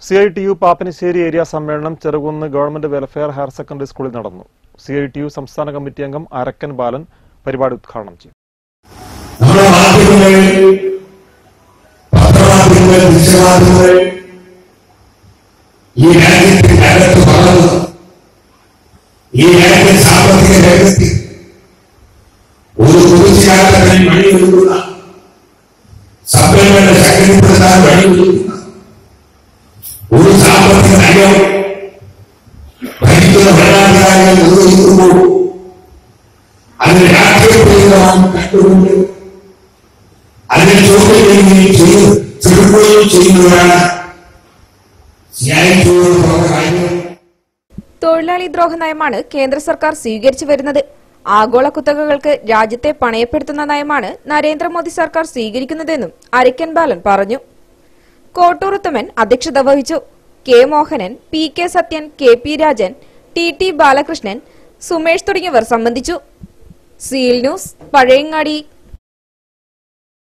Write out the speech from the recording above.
C I T U Pappanassery area സമ്മേളനം Cherukunnu government welfare higher secondary സ്കൂളിൽ നടന്നു സി ഐ ടി യു സംസ്ഥാന കമ്മിറ്റി അംഗം അരക്കൻ ബാലൻ പരിപാടി ഉദ്ഘാടനം ചെയ്തു നമ്മുടെ മാധ്യമങ്ങൾ പത്രമാധ്യമങ്ങൾ ദൃശ്യമാധ്യമങ്ങൾ ഈ രാജ്യത്തിന്റെ അകത്ത് വളർന്നു ഈ രാജ്യത്തെ സാമ്പത്തിക രംഗത്ത് ഒരു കുറിച്ചുകാലത്തിൽ വഴിയൊരുക്കുന്ന സഭ്യങ്ങളുടെ ശക്തിപ്പെടുത്താൻ വഴിയൊരുക്കുന്ന ഒരു സാമ്പത്തിക നയം ഭരിക്കുന്ന ഭരണാധികാരികൾ നിർവഹിക്കുമ്പോൾ അതിന് രാഷ്ട്രീയപ്രേരിതമായി കണ്ടുകൊണ്ട് അതിനെ ചോദ്യം ചെയ്യുകയും ചെയ്ത് ചെറുക്കുകയും ചെയ്യുന്നവരാണ് സ്നേഹിച്ചോട് പറഞ്ഞ കാര്യങ്ങൾ തൊഴിലാളി ദ്രോഹ നയമാണ് കേന്ദ്ര സർക്കാർ സ്വീകരിച്ചു വരുന്നത് ആഗോള കുത്തകകൾക്ക് രാജ്യത്തെ പണയപ്പെടുത്തുന്ന നയമാണ് നരേന്ദ്രമോദി സർക്കാർ സ്വീകരിക്കുന്നതെന്നും അരിക്കൻ ബാലൻ പറഞ്ഞു കോട്ടൂറുത്തമൻ അധ്യക്ഷത വഹിച്ചു K Mohanan P K Sathyan K P Rajan T T Balakrishnan Sumesh തുടങ്ങിയവർ സംബന്ധിച്ചു സീൽ ന്യൂസ് പഴയങ്ങാടി